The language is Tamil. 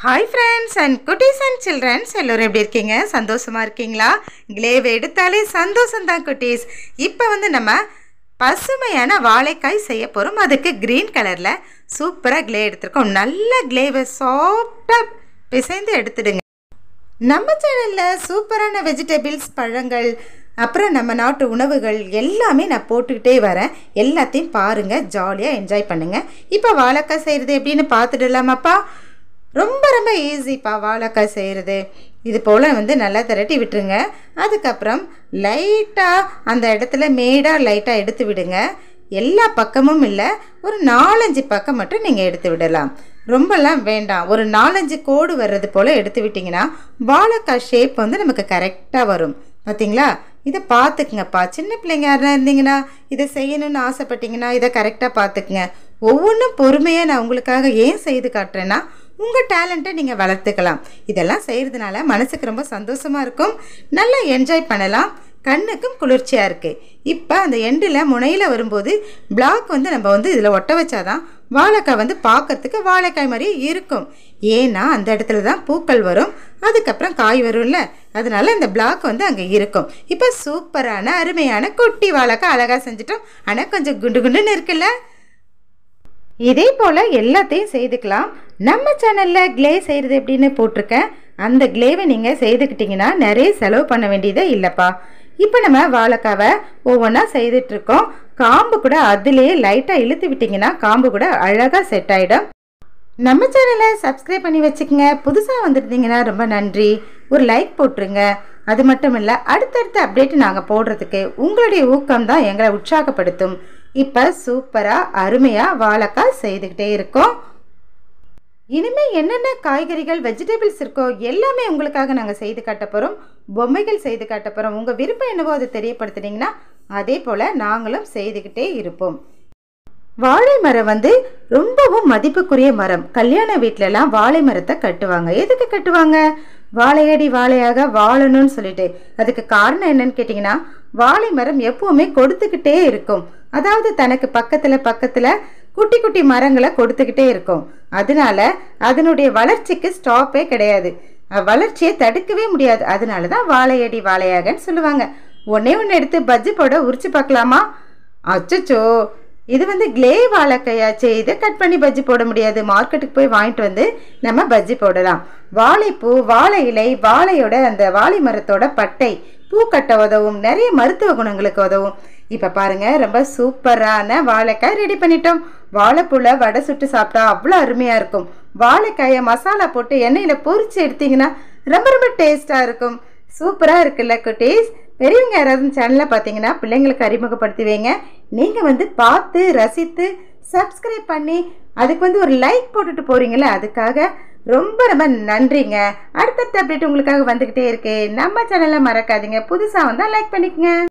ஹாய் ஃப்ரெண்ட்ஸ் அண்ட் குட்டீஸ் அண்ட் சில்ட்ரன்ஸ் எல்லோரும் எப்படி இருக்கீங்க சந்தோஷமாக இருக்கீங்களா கிளேவ் எடுத்தாலே சந்தோஷம்தான் குட்டீஸ் இப்போ வந்து நம்ம பசுமையான வாழைக்காய் செய்ய போகிறோம் அதுக்கு க்ரீன் கலரில் சூப்பராக க்ளே எடுத்திருக்கோம் நல்ல க்ளேவை சாஃப்டாக பிசைந்து எடுத்துடுங்க நம்ம சேனலில் சூப்பரான வெஜிடபிள்ஸ் பழங்கள் அப்புறம் நம்ம நாட்டு உணவுகள் எல்லாமே நான் போட்டுக்கிட்டே வரேன் எல்லாத்தையும் பாருங்கள் ஜாலியாக என்ஜாய் பண்ணுங்கள் இப்போ வாழைக்காய் செய்கிறது எப்படின்னு பார்த்துடலாமாப்பா ரொம்ப ரொம்ப ஈஸிப்பா வாழைக்காய் செய்கிறது இது போல் வந்து நல்லா திரட்டி விட்டுருங்க அதுக்கப்புறம் லைட்டாக அந்த இடத்துல மேடாக லைட்டாக எடுத்து விடுங்க எல்லா பக்கமும் இல்லை ஒரு நாலஞ்சு பக்கம் மட்டும் நீங்கள் எடுத்து விடலாம் ரொம்பலாம் வேண்டாம் ஒரு நாலஞ்சு கோடு வர்றது போல் எடுத்து விட்டிங்கன்னா வாழைக்காய் ஷேப் வந்து நமக்கு கரெக்டாக வரும் பார்த்தீங்களா இதை பார்த்துக்குங்கப்பா சின்ன பிள்ளைங்க யாருனா இருந்தீங்கன்னா இதை செய்யணும்னு ஆசைப்பட்டீங்கன்னா இதை கரெக்டாக பார்த்துக்குங்க ஒவ்வொன்றும் பொறுமையாக நான் உங்களுக்காக ஏன் செய்து காட்டுறேன்னா உங்கள் டேலண்ட்டை நீங்கள் வளர்த்துக்கலாம் இதெல்லாம் செய்கிறதுனால மனசுக்கு ரொம்ப சந்தோஷமாக இருக்கும் நல்லா என்ஜாய் பண்ணலாம் கண்ணுக்கும் குளிர்ச்சியாக இருக்குது இப்போ அந்த எண்டில் முனையில் வரும்போது பிளாக் வந்து நம்ம வந்து இதில் ஒட்ட வச்சாதான் வாழைக்காய் வந்து பார்க்கறதுக்கு வாழைக்காய் மாதிரியே இருக்கும் ஏன்னா அந்த இடத்துல தான் பூக்கள் வரும் அதுக்கப்புறம் காய் வரும்ல அதனால இந்த பிளாக் வந்து அங்கே இருக்கும் இப்போ சூப்பரான அருமையான குட்டி வாழைக்காய் அழகாக செஞ்சிட்டோம் ஆனால் கொஞ்சம் குண்டு குண்டுன்னு இருக்குல்ல இதே போல் எல்லாத்தையும் செய்துக்கலாம் நம்ம சேனலில் க்ளே செய்கிறது எப்படின்னு போட்டிருக்கேன் அந்த க்ளேவை நீங்கள் செய்துக்கிட்டிங்கன்னா நிறைய செலவு பண்ண வேண்டியதே இல்லைப்பா இப்போ நம்ம வாழைக்காவை ஒவ்வொன்றா செய்துட்ருக்கோம் காம்பு கூட அதுலேயே லைட்டாக இழுத்து விட்டிங்கன்னா காம்பு கூட அழகாக செட் ஆகிடும் நம்ம சேனலை சப்ஸ்கிரைப் பண்ணி வச்சுக்கோங்க புதுசாக வந்துருந்தீங்கன்னா ரொம்ப நன்றி ஒரு லைக் போட்டுருங்க அது மட்டும் இல்லை அடுத்தடுத்த அப்டேட் நாங்கள் போடுறதுக்கு உங்களுடைய ஊக்கம் தான் எங்களை உற்சாகப்படுத்தும் இப்போ சூப்பராக அருமையாக வாழைக்காய் செய்துக்கிட்டே இருக்கோம் இனிமேல் என்னென்ன காய்கறிகள் வெஜிடபிள்ஸ் இருக்கோ எல்லாமே உங்களுக்காக நாங்கள் செய்து காட்ட போகிறோம் பொம்மைகள் செய்து காட்ட போகிறோம் உங்கள் விருப்பம் என்னவோ அதை தெரியப்படுத்துனீங்கன்னா அதே போல் நாங்களும் செய்துக்கிட்டே இருப்போம் வாழை மரம் வந்து ரொம்பவும் மதிப்புக்குரிய மரம் கல்யாண வீட்டிலலாம் வாழை மரத்தை கட்டுவாங்க எதுக்கு கட்டுவாங்க வாழையடி வாழையாக வாழணும்னு சொல்லிட்டு அதுக்கு காரணம் என்னன்னு கேட்டிங்கன்னா வாழை மரம் எப்பவுமே கொடுத்துக்கிட்டே இருக்கும் அதாவது தனக்கு பக்கத்தில் பக்கத்தில் குட்டி குட்டி மரங்களை கொடுத்துக்கிட்டே இருக்கும் அதனால அதனுடைய வளர்ச்சிக்கு ஸ்டாப்பே கிடையாது வளர்ச்சியை தடுக்கவே முடியாது அதனால தான் வாழையடி வாழையாகன்னு சொல்லுவாங்க ஒன்னே ஒன்று எடுத்து பஜ்ஜி போட உரிச்சு பார்க்கலாமா அச்சச்சோ இது வந்து கிளே வாழைக்கையாச்சே இதை கட் பண்ணி பஜ்ஜி போட முடியாது மார்க்கெட்டுக்கு போய் வாங்கிட்டு வந்து நம்ம பஜ்ஜி போடலாம் வாழைப்பூ வாழை இலை வாழையோட அந்த வாழை மரத்தோட பட்டை பூ கட்ட உதவும் நிறைய மருத்துவ குணங்களுக்கு உதவும் இப்போ பாருங்க ரொம்ப சூப்பரான வாழைக்காய் ரெடி பண்ணிட்டோம் வாழைப்பூல வடை சுட்டு சாப்பிட்டா அவ்வளோ அருமையாக இருக்கும் வாழைக்காயை மசாலா போட்டு எண்ணெயில் பொரிச்சு எடுத்தீங்கன்னா ரொம்ப ரொம்ப டேஸ்ட்டாக இருக்கும் சூப்பராக இருக்குல்ல குட்டீஸ் பெரியவங்க யாராவது சேனலில் பார்த்தீங்கன்னா பிள்ளைங்களுக்கு அறிமுகப்படுத்தி வைங்க நீங்கள் வந்து பார்த்து ரசித்து சப்ஸ்கிரைப் பண்ணி அதுக்கு வந்து ஒரு லைக் போட்டுட்டு போகிறீங்களே அதுக்காக ரொம்ப ரொம்ப நன்றிங்க அடுத்தடுத்த அப்டேட் உங்களுக்காக வந்துக்கிட்டே இருக்கு நம்ம சேனலை மறக்காதீங்க புதுசாக வந்தால் லைக் பண்ணிக்கங்க